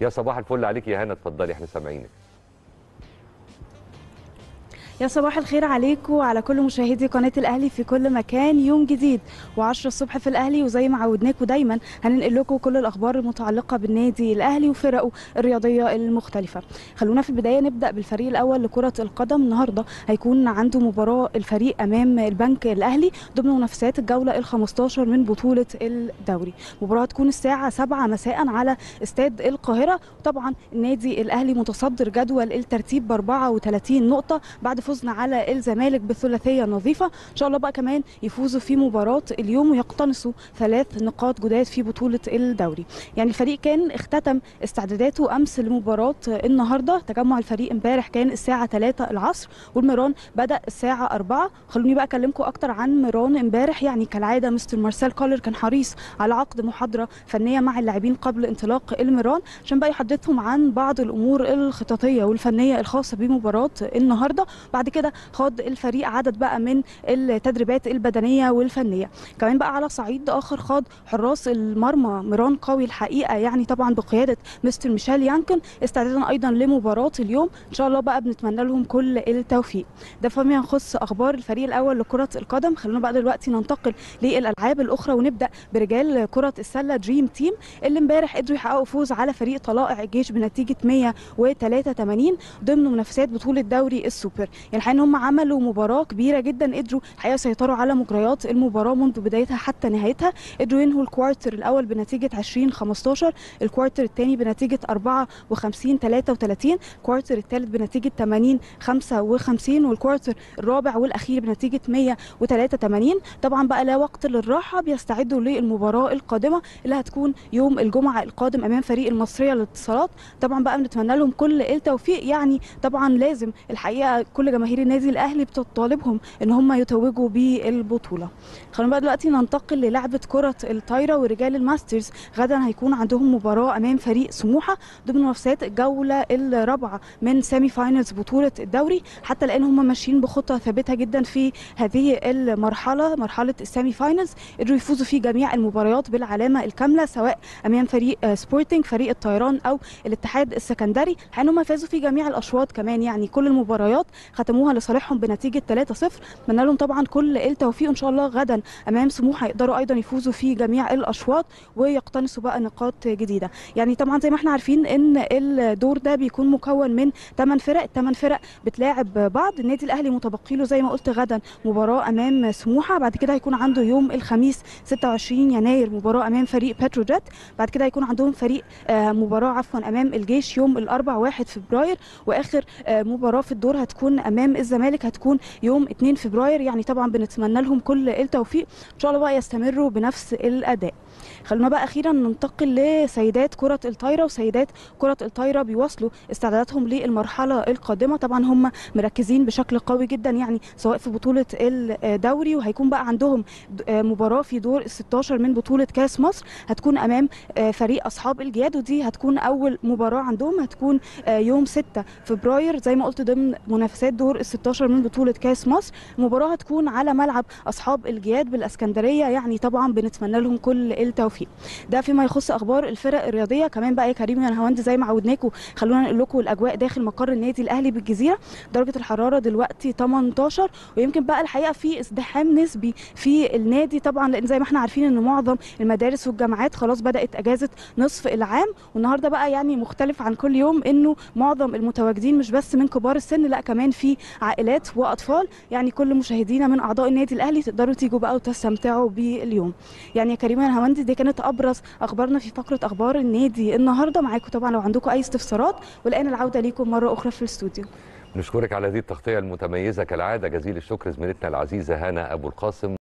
يا صباح الفل عليك يا هنا اتفضلي احنا سامعينك يا صباح الخير عليكم وعلى كل مشاهدي قناة الأهلي في كل مكان يوم جديد و10 الصبح في الأهلي وزي ما عودناكم دايما هننقل لكم كل الأخبار المتعلقة بالنادي الأهلي وفرقه الرياضية المختلفة خلونا في البداية نبدأ بالفريق الأول لكرة القدم النهاردة هيكون عنده مباراة الفريق أمام البنك الأهلي ضمن منافسات الجولة ال 15 من بطولة الدوري مباراة تكون الساعة 7 مساء على استاد القاهرة طبعا النادي الأهلي متصدر جدول الترتيب ب 34 نقطة بعد فوزنا على الزمالك بثلاثيه نظيفه ان شاء الله بقى كمان يفوزوا في مباراه اليوم ويقتنصوا ثلاث نقاط جداد في بطوله الدوري يعني الفريق كان اختتم استعداداته امس لمباراه النهارده تجمع الفريق امبارح كان الساعه 3 العصر والميران بدا الساعه 4 خلوني بقى اكلمكم اكتر عن ميران امبارح يعني كالعاده مستر مارسيل كولر كان حريص على عقد محاضره فنيه مع اللاعبين قبل انطلاق الميران عشان بقى يحدثهم عن بعض الامور الخططيه والفنيه الخاصه بمباراه النهارده بعد كده خاض الفريق عدد بقى من التدريبات البدنيه والفنيه كمان بقى على صعيد اخر خاض حراس المرمى ميران قوي الحقيقه يعني طبعا بقياده مستر ميشيل يانكن استعدادا ايضا لمباراه اليوم ان شاء الله بقى بنتمنى لهم كل التوفيق ده فيما يخص اخبار الفريق الاول لكره القدم خلونا بقى دلوقتي ننتقل للالعاب الاخرى ونبدا برجال كره السله دريم تيم اللي امبارح قدروا يحققوا فوز على فريق طلائع الجيش بنتيجه 183 ضمن منافسات بطوله دوري السوبر يعني الحقيقه ان هم عملوا مباراه كبيره جدا قدروا الحقيقه يسيطروا على مجريات المباراه منذ بدايتها حتى نهايتها قدروا ينهوا الكوارتر الاول بنتيجه 20 15 الكوارتر الثاني بنتيجه 54 33 الكوارتر الثالث بنتيجه 80 55 والكوارتر الرابع والاخير بنتيجه 183 طبعا بقى لا وقت للراحه بيستعدوا للمباراه القادمه اللي هتكون يوم الجمعه القادم امام فريق المصريه للاتصالات طبعا بقى بنتمنى لهم كل التوفيق يعني طبعا لازم الحقيقه كل جماهير النادي الاهلي بتطالبهم ان هم يتوجوا بالبطوله خلونا بقى دلوقتي ننتقل للعبه كره الطايره ورجال الماسترز غدا هيكون عندهم مباراه امام فريق سموحه ضمن منافسات الجوله الرابعه من سيمي فاينلز بطوله الدوري حتى الان هم ماشيين بخطه ثابته جدا في هذه المرحله مرحله السيمي فاينلز قدروا يفوزوا في جميع المباريات بالعلامه الكامله سواء امام فريق سبورتنج فريق الطيران او الاتحاد السكندري حين هم فازوا في جميع الاشواط كمان يعني كل المباريات ختموها لصالحهم بنتيجه 3-0 اتمنى لهم طبعا كل التوفيق ان شاء الله غدا امام سموحه يقدروا ايضا يفوزوا في جميع الاشواط ويقتنصوا بقى نقاط جديده يعني طبعا زي ما احنا عارفين ان الدور ده بيكون مكون من 8 فرق الثمان فرق بتلاعب بعض النادي الاهلي متبقي له زي ما قلت غدا مباراه امام سموحه بعد كده هيكون عنده يوم الخميس 26 يناير مباراه امام فريق بتروجيت بعد كده هيكون عندهم فريق آه مباراه عفوا امام الجيش يوم الاربع 1 فبراير واخر آه مباراه في الدور هتكون امام الزمالك هتكون يوم 2 فبراير يعني طبعا بنتمنى لهم كل التوفيق ان شاء الله بقى يستمروا بنفس الاداء خلونا بقى اخيرا ننتقل لسيدات كره الطايره وسيدات كره الطايره بيواصلوا استعداداتهم للمرحله القادمه طبعا هم مركزين بشكل قوي جدا يعني سواء في بطوله الدوري وهيكون بقى عندهم مباراه في دور ال 16 من بطوله كاس مصر هتكون امام فريق اصحاب الجياد ودي هتكون اول مباراه عندهم هتكون يوم 6 فبراير زي ما قلت ضمن منافسات دور ال 16 من بطوله كاس مصر المباراه هتكون على ملعب اصحاب الجياد بالاسكندريه يعني طبعا بنتمنى لهم كل التوفيق ده فيما يخص اخبار الفرق الرياضيه كمان بقى يا كريم يا نهاوند زي ما عودناكم خلونا نقول لكم الاجواء داخل مقر النادي الاهلي بالجزيره درجه الحراره دلوقتي 18 ويمكن بقى الحقيقه في ازدحام نسبي في النادي طبعا لان زي ما احنا عارفين ان معظم المدارس والجامعات خلاص بدات اجازه نصف العام والنهارده بقى يعني مختلف عن كل يوم انه معظم المتواجدين مش بس من كبار السن لا كمان في عائلات واطفال يعني كل مشاهدينا من اعضاء النادي الاهلي تقدروا تيجوا بقى وتستمتعوا باليوم يعني يا كريم يا نهاوند دي كانت ابرز اخبارنا في فقره اخبار النادي النهارده معاكم طبعا لو عندكم اي استفسارات والان العوده ليكم مره اخرى في الاستوديو نشكرك على هذه التغطيه المتميزه كالعاده جزيل الشكر زميلتنا العزيزه هانا ابو القاسم